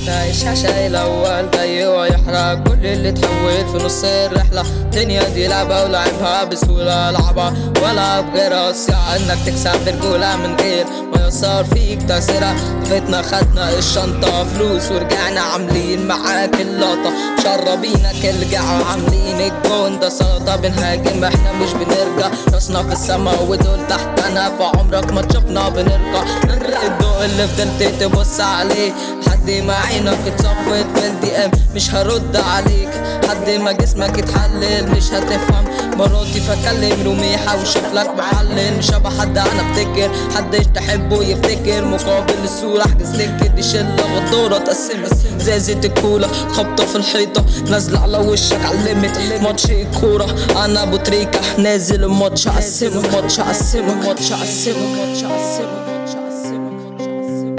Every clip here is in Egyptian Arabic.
عايش شاي الاول جاي ويحرق كل اللي تحول في نص الرحلة الدنيا دي لعبة ولعبها بسهولة العبها ولا بغير أصيع انك تكسب برجولة من غير ما يصار فيك تأثيرها فتنا خدنا الشنطة فلوس ورجعنا عاملين معاك اللقطة مشربينك الجع عاملين الجون ده سلطة بنهاجم احنا مش بنرجع راسنا في السما ودول تحتنا فعمرك ما تشوفنا بنرجع الضوء اللي فضلت تبص عليه حد ما عينك اتصفت في الدي ام مش هرد عليك حد ما جسمك يتحلل مش هتفهم مراتي فكلم روميحة وشوف لك محلل مش هبقى حد انا افتكر حد تحبه يفتكر مقابل الصورة احجز لك دي شلة غدارة تقسمت زي زيت الكولا خبطة في الحيطة نازلة على وشك علمت ماتش الكورة انا ابو تريكة نازل الماتش عالسما الماتش عالسما الماتش عالسما الماتش عالسما الماتش عالسما الماتش عالسما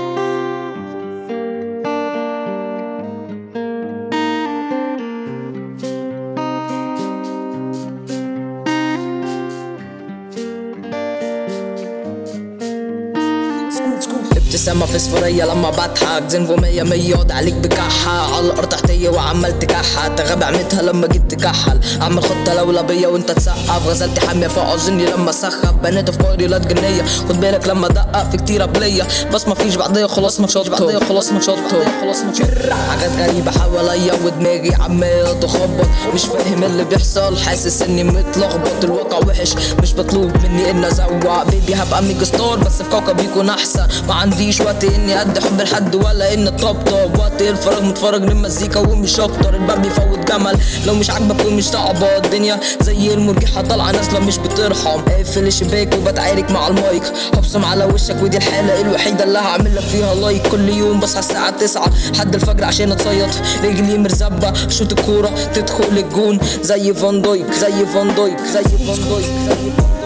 ابتسامة فسفورية لما بضحك زنفو مية مية وضع عليك بكحة على الأرض تحتية وعمال تكحة تغاب عمتها لما جيت تكحل أعمل خطة لولبية وأنت تسقف غزلتي حامية فوق أذني لما سخف بنات في قاري لا جنية خد بالك لما دقق في كتير قبلية بس مفيش بعدية خلاص ماتشات بعدية خلاص ماتشات خلاص ماتشات حاجات غريبة حواليا ودماغي عمالة تخبط مش فاهم اللي بيحصل حاسس اني متلخبط الواقع وحش مش مطلوب مني اني ازوق بيبي هبقى ميجا ستار بس في كوكب يكون احسن ما عنديش وقت اني ادي حب لحد ولا اني طبطب وقت الفراغ متفرج للمزيكا ومش اكتر الباب بيفوت جمل لو مش عاجبك ومش صعبة الدنيا زي المرجحة طالعة نازلة مش بترحم اقفل الشباك وبتعارك مع المايك هبصم على وشك ودي الحالة الوحيدة اللي هعمل لك فيها لايك كل يوم بصحى الساعة 9 لحد الفجر عشان اتصيط رجلي مرزبة شوط الكورة تدخل الجون زي فان دايك زي فان دايك زي فان دايك زي فان دايك